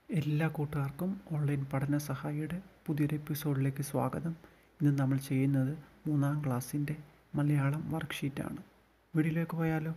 എല്ലാ കൂട്ടുകാർക്കും ഓൺലൈൻ പഠന സഹായിയുടെ പുതിയൊരു എപ്പിസോഡിലേക്ക് സ്വാഗതം ഇന്ന് നമ്മൾ ചെയ്യുന്നത് മൂന്നാം ക്ലാസ്സിൻ്റെ മലയാളം വർക്ക്ഷീറ്റാണ് വീഡിയോയിലേക്ക് പോയാലോ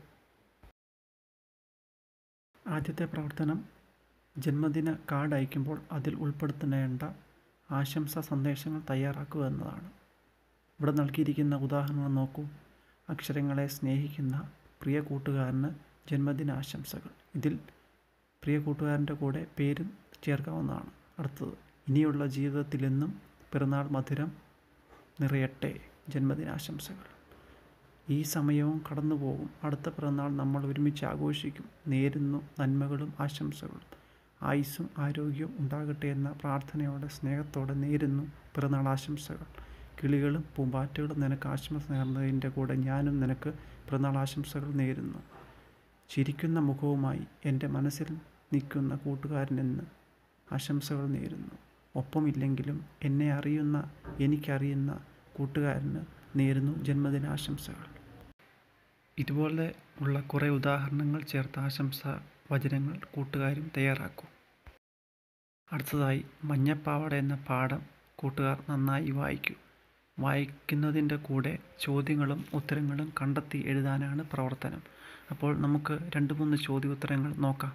ആദ്യത്തെ പ്രവർത്തനം ജന്മദിന കാർഡ് അയക്കുമ്പോൾ അതിൽ ഉൾപ്പെടുത്തേണ്ട ആശംസാ സന്ദേശങ്ങൾ തയ്യാറാക്കുക എന്നതാണ് ഇവിടെ നൽകിയിരിക്കുന്ന ഉദാഹരണം നോക്കൂ അക്ഷരങ്ങളെ സ്നേഹിക്കുന്ന പ്രിയ കൂട്ടുകാരന് ജന്മദിനാശംസകൾ ഇതിൽ പ്രിയ കൂട്ടുകാരൻ്റെ കൂടെ പേരും ചേർക്കാവുന്നതാണ് അടുത്തത് ഇനിയുള്ള ജീവിതത്തിലെന്നും പിറന്നാൾ മധുരം നിറയട്ടെ ജന്മദിനാശംസകൾ ഈ സമയവും കടന്നു പോകും അടുത്ത പിറന്നാൾ നമ്മൾ ഒരുമിച്ച് ആഘോഷിക്കും നേരുന്നു നന്മകളും ആശംസകളും ആയുസ്സും ആരോഗ്യവും ഉണ്ടാകട്ടെ എന്ന പ്രാർത്ഥനയോടെ സ്നേഹത്തോടെ നേരുന്നു പിറന്നാൾ ആശംസകൾ കിളികളും പൂമ്പാറ്റകളും നിനക്ക് ആശംസ നേർന്നതിൻ്റെ കൂടെ ഞാനും നിനക്ക് പിറന്നാൾ ആശംസകൾ നേരുന്നു ചിരിക്കുന്ന മുഖവുമായി എൻ്റെ മനസ്സിൽ നിൽക്കുന്ന കൂട്ടുകാരനെന്ന് ആശംസകൾ നേരുന്നു ഒപ്പമില്ലെങ്കിലും എന്നെ അറിയുന്ന എനിക്കറിയുന്ന കൂട്ടുകാരന് നേരുന്നു ജന്മദിനാശംസകൾ ഇതുപോലെ ഉള്ള കുറേ ഉദാഹരണങ്ങൾ ചേർത്ത ആശംസ വചനങ്ങൾ കൂട്ടുകാരും തയ്യാറാക്കും അടുത്തതായി മഞ്ഞപ്പാവട എന്ന പാഠം കൂട്ടുകാർ നന്നായി വായിക്കൂ വായിക്കുന്നതിൻ്റെ കൂടെ ചോദ്യങ്ങളും ഉത്തരങ്ങളും കണ്ടെത്തി എഴുതാനാണ് പ്രവർത്തനം അപ്പോൾ നമുക്ക് രണ്ട് മൂന്ന് ചോദ്യോത്തരങ്ങൾ നോക്കാം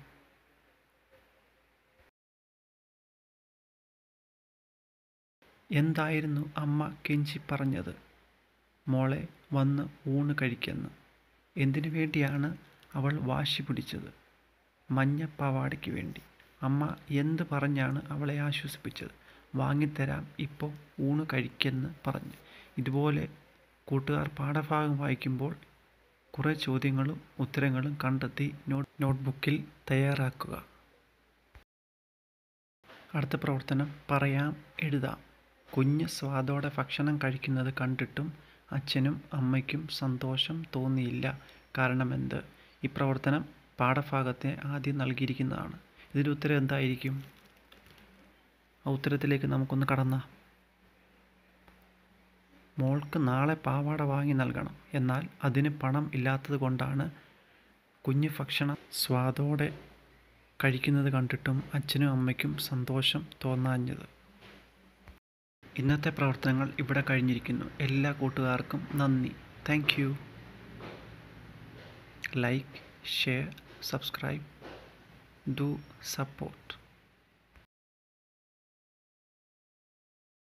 എന്തായിരുന്നു അമ്മ കെഞ്ചി പറഞ്ഞത് മോളെ വന്ന് ഊണ് കഴിക്കെന്ന് എന്തിനു വേണ്ടിയാണ് അവൾ വാശി പിടിച്ചത് മഞ്ഞപ്പാവാടയ്ക്ക് വേണ്ടി അമ്മ എന്ത് പറഞ്ഞാണ് അവളെ ആശ്വസിപ്പിച്ചത് വാങ്ങിത്തരാം ഇപ്പോൾ ഊണ് കഴിക്കെന്ന് പറഞ്ഞു ഇതുപോലെ കൂട്ടുകാർ പാഠഭാഗം വായിക്കുമ്പോൾ കുറേ ചോദ്യങ്ങളും ഉത്തരങ്ങളും കണ്ടെത്തി നോട്ട് നോട്ട്ബുക്കിൽ തയ്യാറാക്കുക അടുത്ത പ്രവർത്തനം പറയാം എഴുതാം കുഞ്ഞ് സ്വാദോടെ ഭക്ഷണം കഴിക്കുന്നത് കണ്ടിട്ടും അച്ഛനും അമ്മയ്ക്കും സന്തോഷം തോന്നിയില്ല കാരണമെന്ത് ഈ പ്രവർത്തനം പാഠഭാഗത്തെ ആദ്യം നൽകിയിരിക്കുന്നതാണ് ഇതിൻ്റെ ഉത്തരം എന്തായിരിക്കും ആ ഉത്തരത്തിലേക്ക് നമുക്കൊന്ന് കടന്നാം മോൾക്ക് നാളെ പാവാട വാങ്ങി നൽകണം എന്നാൽ അതിന് പണം ഇല്ലാത്തത് കൊണ്ടാണ് കുഞ്ഞ് ഭക്ഷണം സ്വാദോടെ കഴിക്കുന്നത് കണ്ടിട്ടും അച്ഛനും അമ്മയ്ക്കും സന്തോഷം തോന്നാഞ്ഞത് ഇന്നത്തെ പ്രവർത്തനങ്ങൾ ഇവിടെ കഴിഞ്ഞിരിക്കുന്നു എല്ലാ കൂട്ടുകാർക്കും നന്ദി thank you like share subscribe do support